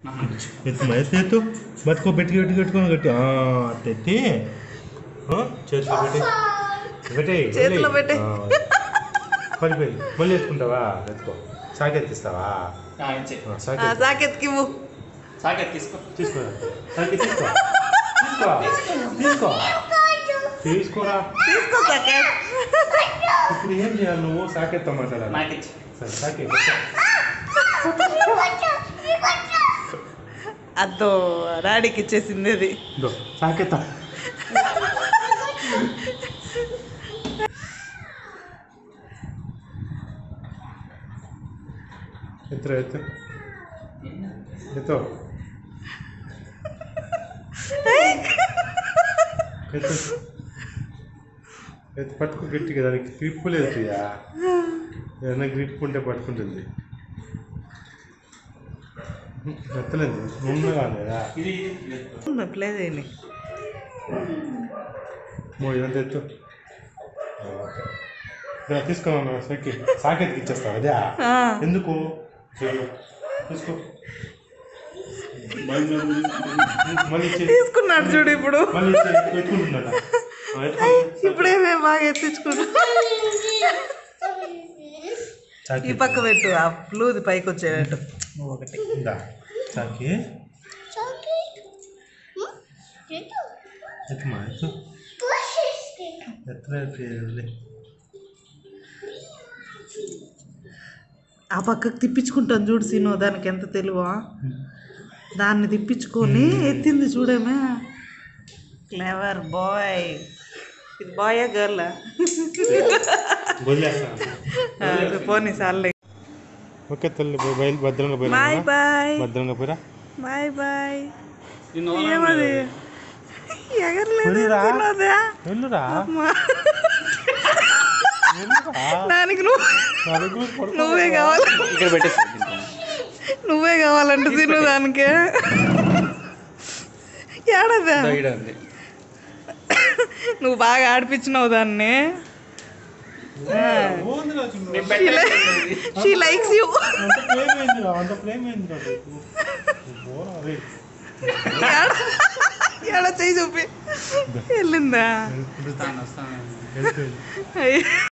ఎత్తు మా ఎత్తు ఎత్తు బతుకో పెట్టి గట్టి కట్టుకొని గట్టి ఆ, అట్ట ఎత్తి ఆ, చేతిలో పెట్టి పెట్టి చేతిలో పెట్టే. పడిపోయింది మళ్ళీ ఎత్తుకుంటావా ఎత్తుకో సాకెత్తిస్తావా ఆ, ఇచ్చే. ఆ, ఆ, సాకెత్తు సాకెత్కివ్వు సాకెట్ తీసుకో తీసుకో సాకెత్ తీసుకో తీసుకో తీసుకో తీసుకోరా తీసుకో సాకెత్ ఇప్పుడు ఏం చేయాలి నువ్వు సాకెత్తో మాట్లాడాలి నాకు ఇచ్చే. సరే సాకెత్ అద్దో డాడీకి ఇచ్చేసింది అది ఇదో సాకెత్తా ఎత్తురా ఎత్తు ఎత్తు ఎత్తు ఎత్తు పట్టుకో గట్టిగా దానికి గ్రిప్ లేదు ప్రియా ఏదైనా గ్రిప్ ఉంటే పట్టుకుంటుంది ఎత్తలేదు ఉన్నగా లేదా ఇది ఇది. ప్లే చేయని మో ఇదంతా ఎత్తు ఇలా తీసుకోమన్నా సైకి సాకెత్కి ఇచ్చేస్తావు అదే ఆ, ఎందుకు చెయ్యి. తీసుకో మళ్ళీ ఇచ్చే తీసుకున్నాడు చూడు ఇప్పుడు మళ్ళీ ఇచ్చే ఎత్తుకుంటున్నాడా ఆ, ఎత్తుకో. ఇప్పుడేమే బాగా ఎత్తించుకున్నా ఈ సాకి పక్క పెట్టు ఆ బ్లూది పైకి వచ్చేటట్టు ఒకటి ఇందా సాకి ఎత్తుమా ఎత్తు ఎత్తురా వదిలే. ఆ పక్కకు తిప్పించుకుంటాను చూడు సీను దానికి ఎంత తెలివా దాన్ని తిప్పించుకొని ఎత్తింది చూడేమే క్లెవర్ బాయ్ ఇది బాయా గర్ల్ వదిలేస్తాను పోనీ సార్లే ఓకే తల్లి పోయి బయలు భద్రంగా బాయ్ పోయిరా బాయ్ భద్రంగా పోయిరా బాయ్ బాయ్ నిన్ను వదలను. ఏమది ఎగరలేదు పోనీరా. తినోదా వెళ్ళురా అమ్మా. వెళ్ళురా దానికి నువ్వు నా దగ్గర పడుకో. నువ్వే కావాలి ఇక్కడ పెట్టేసి తింటాను. నువ్వే కావాలంటే తిను దానికే ఏడదా ఇదో ఈడ ఉంది. నువ్వు బాగా ఆడిపించినావు దాన్ని బాగుందిరా చూడు. నేను పెట్టేసి షీ లైక్స్ యూ అంత ప్రేమ ఏందిరా? అంత ప్రేమ ఏందిరా నీకు? పోరా రే. ఎడ చెయ్యి చూపి వెళ్ళిందా వస్తాను వస్తాను వెళ్ళిపోయింది. అయ్య.